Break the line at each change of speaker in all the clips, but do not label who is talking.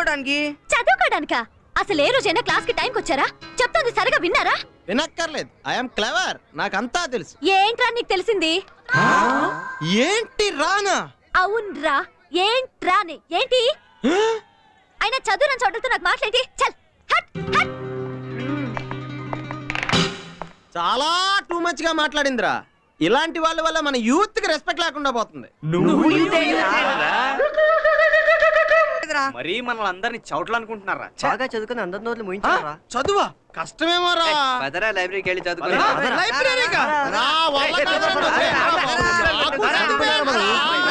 చదువుకోవడానికి
చదువుకోడానికా అసలు ఏ రోజైనా క్లాస్ కి టైంకి వచ్చారా చెప్తుంది సరిగా విన్నారా
వినక్కర్లేదు ఐఎమ్ క్లవర్ నాకంతా తెలుసు
ఏంట్రా నీకు తెలిసింది
ఏంటి రానా
అవునరా ఏంట్రాని ఏంటి అయినా చదువు నన్ను చోటలతో నాకు మాట్లాడి చల్ హట్ హట్
చాలా టూ మచ్ గా మాట్లాడిందిరా ఇలాంటి వాళ్ళ వల్ల మన యూత్ కి రెస్పెక్ట్ లేకుండా పోతుంది
మరి మనల్ని అందరినీ చౌట్లు అనుకుంటున్నారా బాగా చదువుకుని అందరి నోట్లు
ఆ,
ముయించారా
చదువా కష్టమేమో రా
పదరా లైబ్రరీకి వెళ్ళి చదువుకుని
లైబ్రరీకా? నా వల్ల కాదురా నువ్వు. నాకు చదువుకున్నాను మనం.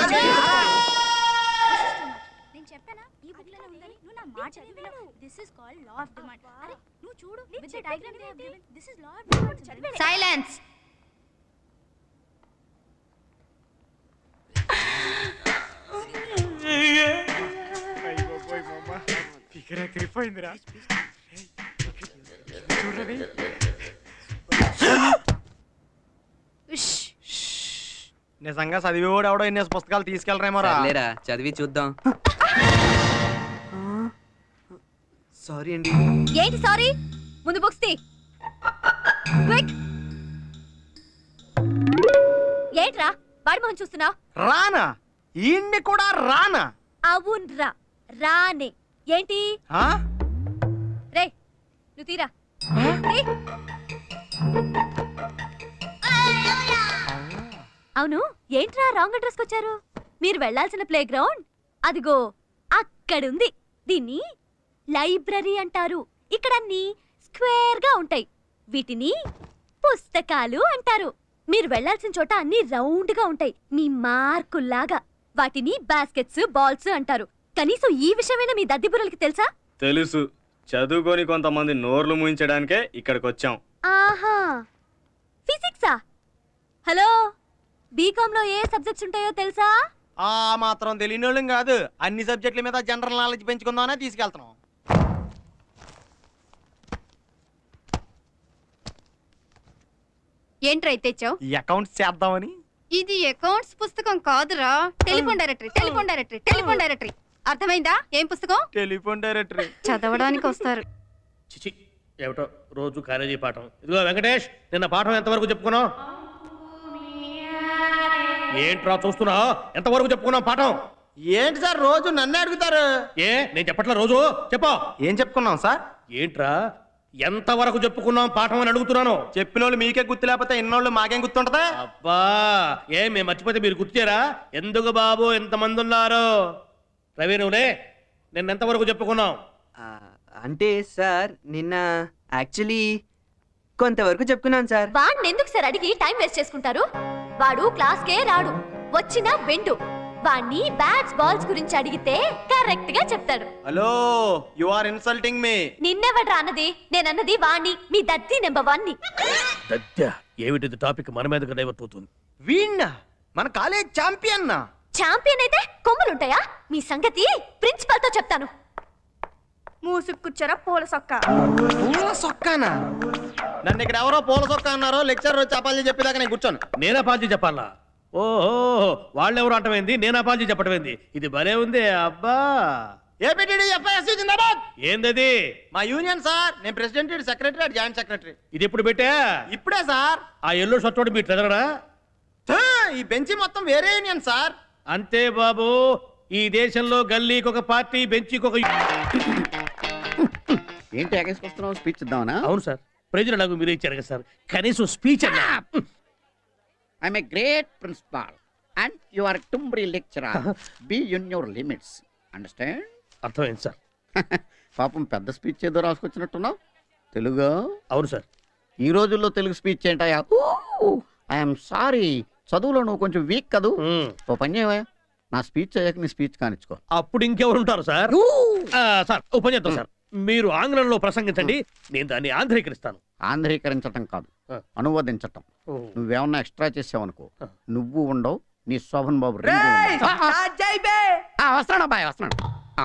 నేను చెప్పానా ఈ బుక్ లోనే ఉందని నువ్వు నా మాట చదివావు this is called law of demand అరే నువ్వు చూడు with the diagram they have given this is law of demand చదివే
సైలెన్స్
నిజంగా చదివేవాడు ఎవడో ఎన్ని పుస్తకాలు తీసుకెళ్ళరేమో రా
లేరా చదివి చూద్దాం సారీ అండి
ఏంటి సారీ ముందు బుక్స్ తీ క్విక్ ఏంట్రా వాడి మొహం చూస్తున్నావు
రానా ఈయన్ని కూడా రానా
అవునరా రానే ఏంటి
ఆ?
రే నువ్వు తీరా తీ. అవును ఏంట్రా రాంగ్ అడ్రస్కి వచ్చారు మీరు వెళ్ళాల్సిన ప్లే గ్రౌండ్ అదిగో అక్కడుంది దీన్ని లైబ్రరీ అంటారు ఇక్కడ అన్ని స్క్వేర్ గా ఉంటాయి వీటిని పుస్తకాలు అంటారు మీరు వెళ్ళాల్సిన చోట అన్ని రౌండ్ గా ఉంటాయి మీ మార్కుల్లాగా వాటిని బాస్కెట్స్ బాల్స్ అంటారు కనీసం ఈ విషయమైనా మీ దద్దిబుర్రలకి తెలుసా
తెలుసు చదువుకొని కొంతమంది నోర్లు ముయించడానికే ఇక్కడికి వచ్చాం
ఆహా ఫిజిక్సా హలో బీకామ్ లో ఏ సబ్జెక్ట్స్ ఉంటాయో తెలుసా
ఆ మాత్రం తెలియని వాళ్ళం కాదు అన్ని సబ్జెక్టుల మీద జనరల్ నాలెడ్జ్ పెంచుకుందామనే తీసుకెళ్తున్నాం
ఏంట్రా తెచ్చావు
ఈ అకౌంట్స్ చేద్దామని
ఇది అకౌంట్స్ పుస్తకం కాదురా telephone directory telephone directory telephone directory అర్థమైందా ఏం పుస్తకం
టెలిఫోన్ డైరెక్టరీ
చదవడానికి వస్తారు
చిచి ఏమిటో రోజు కాలేజీ పాఠం ఇదిగో వెంకటేష్ నిన్న పాఠం ఎంతవరకు చెప్పుకున్నావు ఏంట్రా చూస్తున్నా ఎంతవరకు చెప్పుకున్నావు పాఠం
ఏంటి సార్ రోజు నన్ను అడుగుతారు
ఏ నేను చెప్పట్లా రోజు చెప్పు
ఏం చెప్పుకున్నాం సార్
ఏంట్రా ఎంతవరకు చెప్పుకున్నాం పాఠం అని అడుగుతున్నాను
చెప్పిన వాళ్ళు మీకే గుర్తు లేకపోతే ఇన్నోళ్ళు మాకేం గుర్తుంటదా
అబ్బా ఏ మేము మర్చిపోతే మీరు గుర్తుచారా ఎందుకు బాబు ఎంతమంది ఉన్నారు రవి నువ్వులే నిన్న ఎంతవరకు చెప్పుకున్నాం
ఆ, అంటే సార్ నిన్న యాక్చువల్లీ కొంతవరకు చెప్పుకున్నాను సార్
వాడిని ఎందుకు సార్ అడిగి టైం వేస్ట్ చేసుకుంటారు వాడు క్లాస్ కే రాడు వచ్చినా బెండు వాణ్ణి బ్యాట్స్ బాల్స్ గురించి అడిగితే కరెక్ట్ గా చెప్తాడు
hello you are insulting me
నిన్నెవడ్రా అన్నది నేనన్నది వాణ్ణి మీ దత్తి నెంబర్ వన్ ని
దత్య ఏమిటిది టాపిక్ మన మీదకి డైవర్ట్ అవుతుంది
వీణ్ణ మన కాలేజ్ ఛాంపియన్ నా
ఛాంపియన్ అయితే కొమ్ములుంటాయా మీ సంగతి ప్రిన్సిపల్ తో చెప్తాను
మూసుకుచ్చరా పూల సొక్క
పూల సొక్కానా నన్ను ఇక్కడ ఎవరో పూల సొక్క అన్నారో లెక్చర్ వచ్చి అపాలి చెప్పేదాకా నేను కూర్చోను
నేనా పాల్చి చెప్పాలా ఓహో వాళ్ళెవరు అంటమైంది నేనా పాల్చి చెప్పటమైంది ఇది భలే ఉంది అబ్బా
ఏపీటీడీ ఎఫ్ఐఎస్సీ జిందాబాద్
ఏందది
మా యూనియన్ సార్ నేను ప్రెసిడెంట్ సెక్రటరీ అటు జాయింట్ సెక్రటరీ
ఇది ఎప్పుడు పెట్టా
ఇప్పుడే సార్
ఆ ఎల్లో షర్ట్ మీ ట్రెజరరా
థూ, ఈ బెంచి మొత్తం వేరే యూనియన్ సార్
అంతే బాబు ఈ దేశంలో గల్లీకి ఒక పార్టీ బెంచికి ఒక
ఏంటి ఎగేసుకొస్తున్నావు స్పీచ్ ఇద్దామనా
అవును సార్ ప్రజలు నాకు మీరు ఇచ్చారు కదా సార్ కనీసం స్పీచ్ అన్నా
I'm a great principal and you are టుంబ్రీ lecturer be in your limits understand
అర్థమైంది సార్
పాపం పెద్ద స్పీచ్ ఏదో రాసుకొచ్చినట్టున్నావు తెలుగు
అవును సార్
ఈ రోజుల్లో తెలుగు స్పీచ్ ఏంటయ్యా ఐఎమ్ సారీ చదువులో నువ్వు కొంచెం వీక్ కదూ
మ్మ్.
ఓ పని చేయవయ్యా నా స్పీచ్ అయ్యాక నీ స్పీచ్ కానిచ్చుకో
అప్పుడు ఇంకెవరు ఉంటారు సార్ ఆ, సార్ ఓ పని చేద్దాం సార్ మీరు ఆంగ్లంలో ప్రసంగించండి నేను దాన్ని ఆంధ్రీకరిస్తాను
ఆంధ్రీకరించటం కాదు
ఆ.
అనువదించటం
ఓ.
నువ్వేమన్నా ఎక్స్ట్రా చేసావనుకో
ఆ.
నువ్వు ఉండవు నీ శోభన్ బాబు రెండు ఉండవు. ఆ, ఆ, ఆ, వస్తున్నాడు అబ్బాయి వస్తున్నాడు ఆ.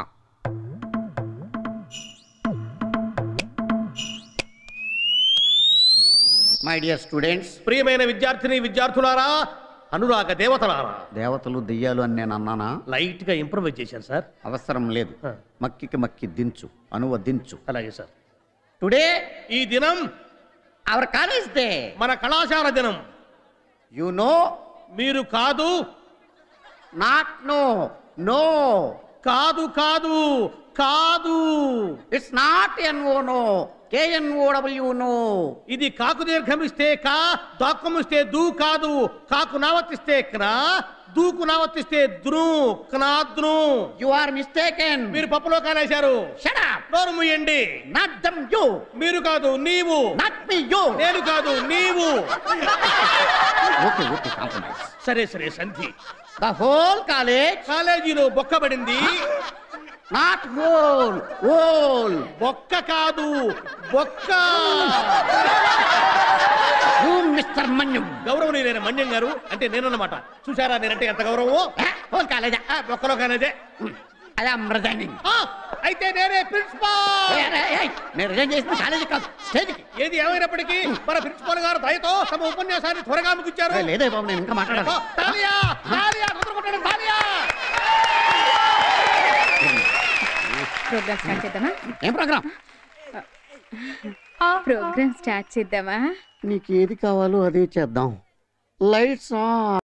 మై డియర్ స్టూడెంట్స్
ప్రియమైన విద్యార్థిని విద్యార్థులారా అనురాగ దేవతలారా
దేవతలు దెయ్యాలు అని నేను అన్నానా
లైట్ గా ఇంప్రూవైజ్ చేశాను సార్
అవసరం లేదు
ఆ.
మక్కికి మక్కి దించు అనువదించు
అలాగే సార్
టుడే
ఈ దినం
అవర్ కాలేజ్ డే
మన కళాశాల దినం
యు నో
మీరు కాదు
నాట్ నో నో
కాదు కాదు కాదు
it's not N O no K N O W no
ఇది కాకు దీర్ఘమిస్తే కా దాక్కుమిస్తే దూ కాదు కాకు నావర్తిస్తే క్నా దూకు నావర్తిస్తే ద్రు క్నాద్రు
యు ఆర్ మిస్టేకెన్
మీరు పప్పులో కాలేశారు
షట్ అప్
నోరు ముయ్యండి
నాట్ దమ్ యు
మీరు కాదు నీవు
నాట్ మీ యు
నేను కాదు నీవు
ఓకే ఓకే కాంప్రమైజ్
సరే సరే సంధి
ద హోల్ కాలేజ్
కాలేజీలో బొక్కబడింది
నాట్ హోల్ హోల్
బొక్క కాదు బొక్క
యు మిస్టర్ మన్యం
గౌరవనీయులైన మన్యం గారు అంటే నేనన్నమాట చూసారా నేనంటే ఎంత గౌరవమో
హోల్ కాలేజ్
ఆ, బొక్కలో కాలేజే
ఐ యామ్ రిజైనింగ్
ఆ, అయితే నేనే ప్రిన్సిపాల్
నేను రిజైన్ చేసిన కాలేజీ కాదు స్టేజ్కి
ఏది ఏమైనప్పటికీ మన ప్రిన్సిపాల్ గారు దయతో తమ ఉపన్యాసాన్ని త్వరగా ముగించారు
లేదే బాబు నేను ఇంకా మాట్లాడాలి
తాలియా తాలియా కుదురుకుంటాడు తాలియా
ప్రోగ్రామ్ స్టార్ట్ చేద్దామా
ఏం ప్రోగ్రామ్
ప్రోగ్రామ్ స్టార్ట్ చేద్దామా
నీకు ఏది కావాలో అదే చేద్దాం లైట్స్ ఆన్